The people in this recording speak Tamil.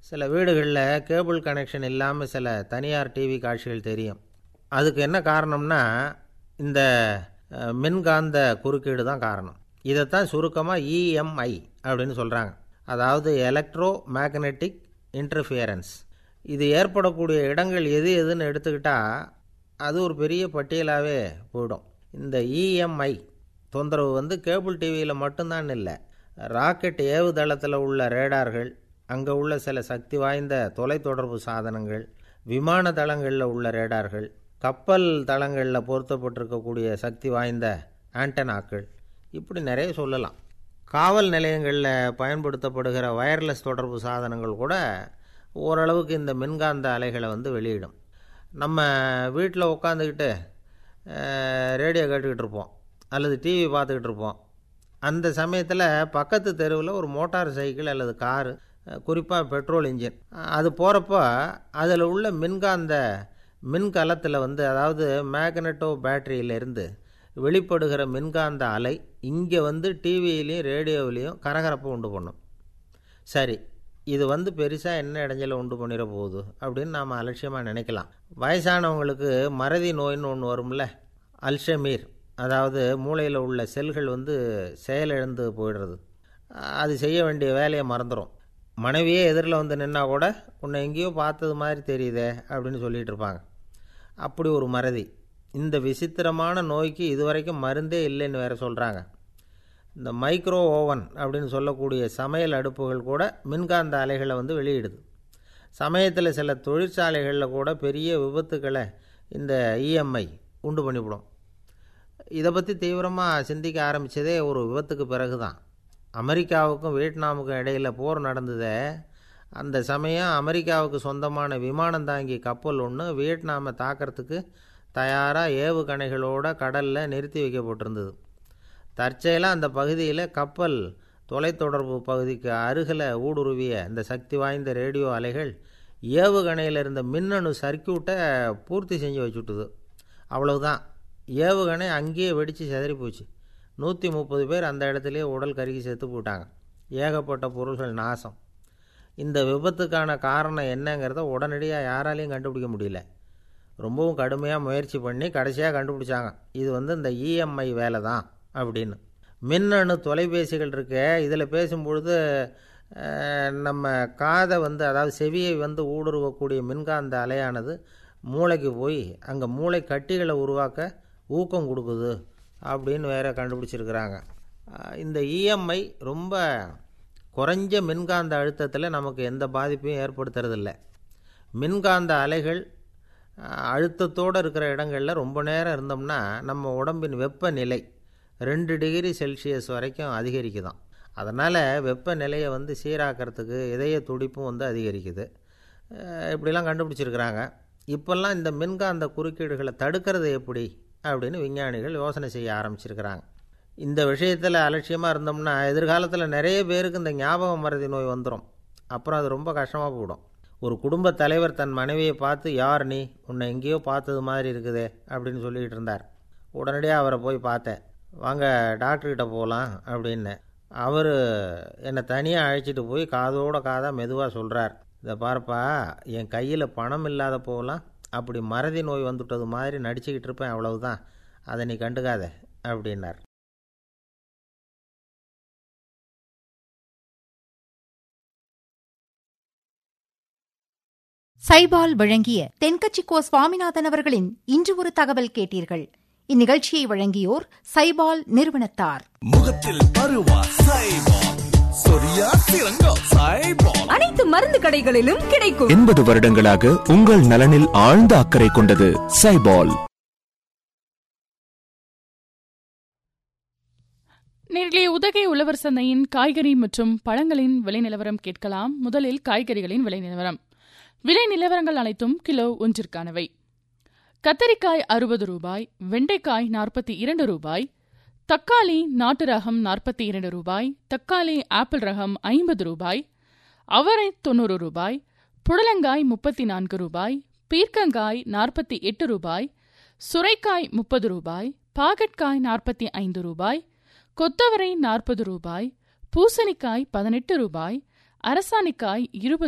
சில வீடுகளில் கேபிள் கனெக்ஷன் இல்லாமல் சில தனியார் டிவி காட்சிகள் தெரியும் அதுக்கு என்ன காரணம்னா இந்த அஹ், மின்காந்த குறுக்கீடு தான் காரணம் இதைத்தான் சுருக்கமாக இஎம்ஐ அப்படின்னு சொல்கிறாங்க அதாவது எலக்ட்ரோ மேக்னெட்டிக் இன்டர்ஃபியரன்ஸ் இது ஏற்படக்கூடிய இடங்கள் எது எதுன்னு எடுத்துக்கிட்டால் அது ஒரு பெரிய பட்டியலாகவே போயிடும் இந்த இஎம்ஐ தொந்தரவு வந்து கேபிள் டிவியில் மட்டும்தான் இல்லை ராக்கெட் ஏவுதளத்தில் உள்ள ரேடார்கள் அங்கே உள்ள சில சக்தி வாய்ந்த தொலைத்தொடர்பு சாதனங்கள் விமான தளங்களில் உள்ள ரேடார்கள் கப்பல் தளங்களில் பொருத்தப்பட்டிருக்கக்கூடிய சக்தி வாய்ந்த ஆண்டனாக்கள் இப்படி நிறைய சொல்லலாம் காவல் நிலையங்களில் பயன்படுத்தப்படுகிற வயர்லெஸ் தொடர்பு சாதனங்கள் கூட ஓரளவுக்கு இந்த மின்காந்த அலைகளை வந்து வெளியிடும் நம்ம வீட்டில் உட்காந்துக்கிட்டு ரேடியோ கேட்டுக்கிட்டு இருப்போம் அல்லது டிவி பார்த்துக்கிட்டு இருப்போம் அந்த சமயத்தில் பக்கத்து தெருவில் ஒரு மோட்டார் சைக்கிள் அல்லது காரு குறிப்பாக பெட்ரோல் இன்ஜின் அது போகிறப்போ அதில் உள்ள மின்காந்த மின்கலத்தில் வந்து அதாவது மேக்னட்டோ பேட்டரியிலேருந்து வெளிப்படுகிற மின்காந்த அலை இங்கே வந்து டிவியிலையும் ரேடியோவிலையும் கரகரப்பை உண்டு பண்ணும் சரி இது வந்து பெருசாக என்ன இடைஞ்சலை உண்டு பண்ணிட போகுது அப்படின்னு நாம் அலட்சியமாக நினைக்கலாம் வயசானவங்களுக்கு மறதி நோயின்னு ஒன்று வரும்ல அல்ஷமீர் அதாவது மூளையில் உள்ள செல்கள் வந்து செயலிழந்து போயிடுறது அது செய்ய வேண்டிய வேலையை மறந்துடும் மனைவியே எதிரில் வந்து நின்னா கூட உன்னை எங்கேயோ பார்த்தது மாதிரி தெரியுதே அப்படின்னு சொல்லிட்டு இருப்பாங்க அப்படி ஒரு மறதி இந்த விசித்திரமான நோய்க்கு இதுவரைக்கும் மருந்தே இல்லைன்னு வேற சொல்கிறாங்க இந்த மைக்ரோ ஓவன் அப்படின்னு சொல்லக்கூடிய சமையல் அடுப்புகள் கூட மின்காந்த அலைகளை வந்து வெளியிடுது சமயத்தில் சில தொழிற்சாலைகளில் கூட பெரிய விபத்துக்களை இந்த இஎம்ஐ உண்டு பண்ணிவிடும் இதை பற்றி தீவிரமாக சிந்திக்க ஆரம்பித்ததே ஒரு விபத்துக்கு பிறகு தான் அமெரிக்காவுக்கும் வியட்நாமுக்கும் இடையில் போர் நடந்ததே அந்த சமயம் அமெரிக்காவுக்கு சொந்தமான விமானம் தாங்கி கப்பல் ஒன்று வியட்நாமை தாக்கிறதுக்கு தயாராக ஏவுகணைகளோட கடலில் நிறுத்தி வைக்கப்பட்டிருந்தது தற்செயலாக அந்த பகுதியில் கப்பல் தொலைத்தொடர்பு பகுதிக்கு அருகில் ஊடுருவிய இந்த சக்தி வாய்ந்த ரேடியோ அலைகள் ஏவுகணையில் இருந்த மின்னணு சர்க்கியூட்டை பூர்த்தி செஞ்சு வச்சுட்டுது அவ்வளவுதான் ஏவுகணை அங்கேயே வெடித்து செதறி போச்சு நூற்றி முப்பது பேர் அந்த இடத்துலையே உடல் கருகி செத்து போட்டாங்க ஏகப்பட்ட பொருள்கள் நாசம் இந்த விபத்துக்கான காரணம் என்னங்கிறத உடனடியாக யாராலையும் கண்டுபிடிக்க முடியல ரொம்பவும் கடுமையாக முயற்சி பண்ணி கடைசியாக கண்டுபிடிச்சாங்க இது வந்து இந்த இஎம்ஐ வேலை தான் அப்படின்னு மின்னணு தொலைபேசிகள் இருக்கு இதில் பேசும்பொழுது அஹ், நம்ம காதை வந்து அதாவது செவியை வந்து ஊடுருவக்கூடிய மின்காந்த அலையானது மூளைக்கு போய் அங்கே மூளை கட்டிகளை உருவாக்க ஊக்கம் கொடுக்குது அப்படின்னு வேற கண்டுபிடிச்சிருக்கிறாங்க அஹ், இந்த இஎம்ஐ ரொம்ப குறைஞ்ச மின்காந்த அழுத்தத்தில் நமக்கு எந்த பாதிப்பையும் ஏற்படுத்துறதில்ல மின்காந்த அலைகள் அஹ், அழுத்தத்தோடு இருக்கிற இடங்களில் ரொம்ப நேரம் இருந்தோம்னா நம்ம உடம்பின் வெப்பநிலை ரெண்டு டிகிரி செல்சியஸ் வரைக்கும் அதிகரிக்குதாம் அதனால் வெப்பநிலையை வந்து சீராக்கிறதுக்கு இதய துடிப்பும் வந்து அதிகரிக்குது அஹ், இப்படிலாம் கண்டுபிடிச்சிருக்கிறாங்க இப்போல்லாம் இந்த மின்காந்த குறுக்கீடுகளை தடுக்கிறது எப்படி அப்படின்னு விஞ்ஞானிகள் யோசனை செய்ய ஆரம்பிச்சிருக்கிறாங்க இந்த விஷயத்தில் அலட்சியமாக இருந்தோம்னா எதிர்காலத்தில் நிறைய பேருக்கு இந்த ஞாபக மறதி நோய் வந்துடும் அப்புறம் அது ரொம்ப கஷ்டமாக போயிடும் ஒரு குடும்ப தலைவர் தன் மனைவியை பார்த்து யார் நீ உன்னை எங்கேயோ பார்த்தது மாதிரி இருக்குதே அப்படின்னு சொல்லிக்கிட்டு இருந்தார் உடனடியாக அவரை போய் பார்த்தேன் வாங்க டாக்டர்கிட்ட போகலாம் அப்படின்னு அவர் என்னை தனியாக அழைச்சிட்டு போய் காதோட காதாக மெதுவாக சொல்கிறார் இதை பார்ப்பா என் கையில் பணம் இல்லாத போகலாம் அப்படி மறதி நோய் வந்துவிட்டது மாதிரி நடிச்சுக்கிட்டு இருப்பேன் அவ்வளவுதான் அதை நீ கண்டுக்காத அப்படின்னார் சைபால் வழங்கிய தென்கட்சிக்கோ சுவாமிநாதன் அவர்களின் இன்று ஒரு தகவல் கேட்டீர்கள் இந்நிகழ்ச்சியை வழங்கியோர் சைபால் நிறுவனத்தார் முகத்தில் பருவா சைபால் சொரியா சிறங்கா சைபால் அனைத்து மருந்து கடைகளிலும் கிடைக்கும் எண்பது வருடங்களாக உங்கள் நலனில் ஆழ்ந்த அக்கறை கொண்டது சைபால் நேரிலே உதகை உழவர் சந்தையின் காய்கறி மற்றும் பழங்களின் விலை நிலவரம் கேட்கலாம் முதலில் காய்கறிகளின் விலை நிலவரம் விலை நிலவரங்கள் அனைத்தும் கிலோ ஒன்றிற்கானவை கத்தரிக்காய் அறுபது ரூபாய் வெண்டைக்காய் நாற்பத்தி இரண்டு ரூபாய் தக்காளி நாட்டு ரகம் நாற்பத்தி இரண்டு ரூபாய் தக்காளி ஆப்பிள் ரகம் ஐம்பது ரூபாய் அவரை தொண்ணூறு ரூபாய் புடலங்காய் முப்பத்தி நான்கு ரூபாய் பீர்க்கங்காய் நாற்பத்தி எட்டு ரூபாய் சுரைக்காய் முப்பது ரூபாய் பாகற்காய் நாற்பத்தி ஐந்து ரூபாய் கொத்தவரை நாற்பது ரூபாய் பூசணிக்காய் பதினெட்டு ரூபாய் அரசாணிக்காய் இருபது